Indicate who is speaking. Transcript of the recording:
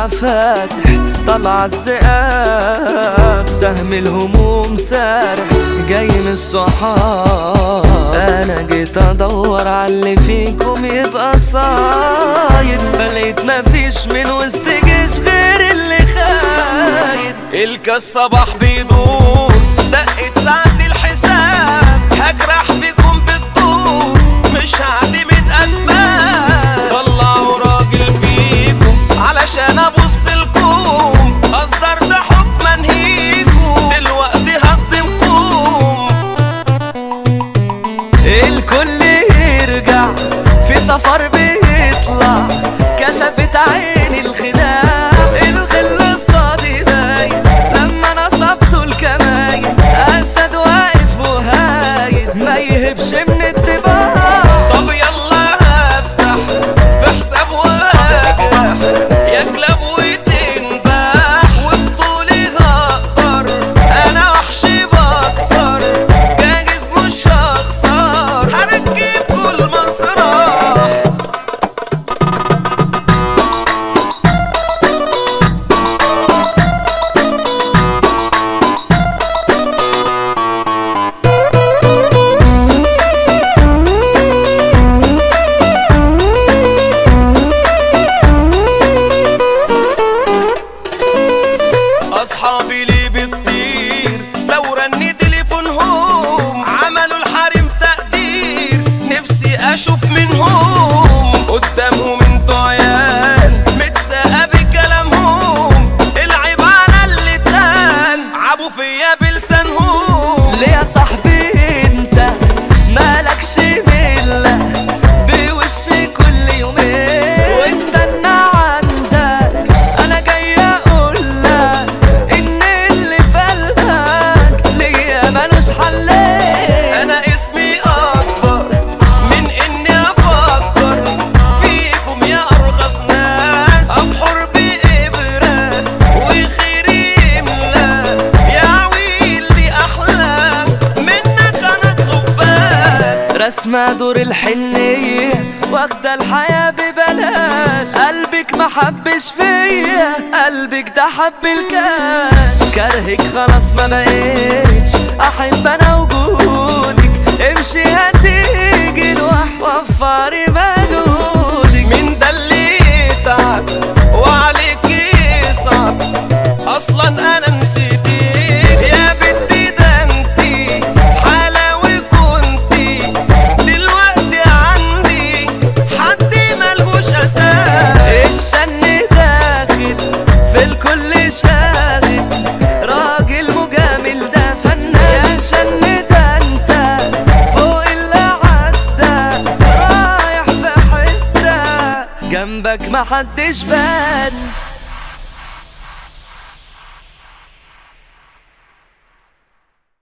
Speaker 1: فاتح طلع الذئاب سهم الهموم سارح جاي من الصحاب انا جيت ادور على اللي فيكم يبقى صايد فلقيت مفيش من وسط جيش غير اللي خاين
Speaker 2: الكاس صباح بيدور دقت ساعة الحساب هجرح فيكم بالطول مش هعتمد اسباب طلعوا راجل فيكم علشان ابص لكم اصدر ده حكم انهيكم دلوقتي هصدمكم
Speaker 1: الكل يرجع في سفر بيطلع كشفت عيني الخداع الغل صادي باين لما نصبته الكماين اسد واقف وهايد ما يهبش من الدباع
Speaker 2: طب يلا هفتح في حساب واجرح يا كلاب وتنبح وبطولي هقدر انا وحشي بكسر جاهز مش هخسر هركب كل مسرح اصحابي ليه بتطير لو رن تليفونهم عملوا الحريم تقدير نفسي اشوف منهم قدامهم انتوا عيال متساقى بكلامهم العيب على اللي اتقال عبوا فيا بلسانهم
Speaker 1: ليه يا صاحبي انت مالكش ملة بوشي كل يومين واستنى عندك انا جاي اقول لك ان اللي فلتك ليا ملوش حلين
Speaker 2: انا اسمي اكبر من اني افكر فيكم يا ارخص ناس ابحر بابره وخيري يملا يا عويل دي احلام منك انا اطلب بس
Speaker 1: رسمة دور الحنية واخدة الحياة ببلاش قلبك ما حبش فيا قلبك ده حب الكاش كرهك خلاص ما بقيتش احب انا وجودك امشي هتيجي لوحدك وفري مجهودك
Speaker 2: من ده اللي يتعب وعليك يصعب اصلا انا نسيتك يا بنتي ده انتي حلاوي كنتي دلوقتي عندي حد ملهوش اساس
Speaker 1: الشن داخل في الكل شاغل راجل مجامل ده فنان يا شن ده انت فوق اللي عدى رايح في حتة جنبك محدش بان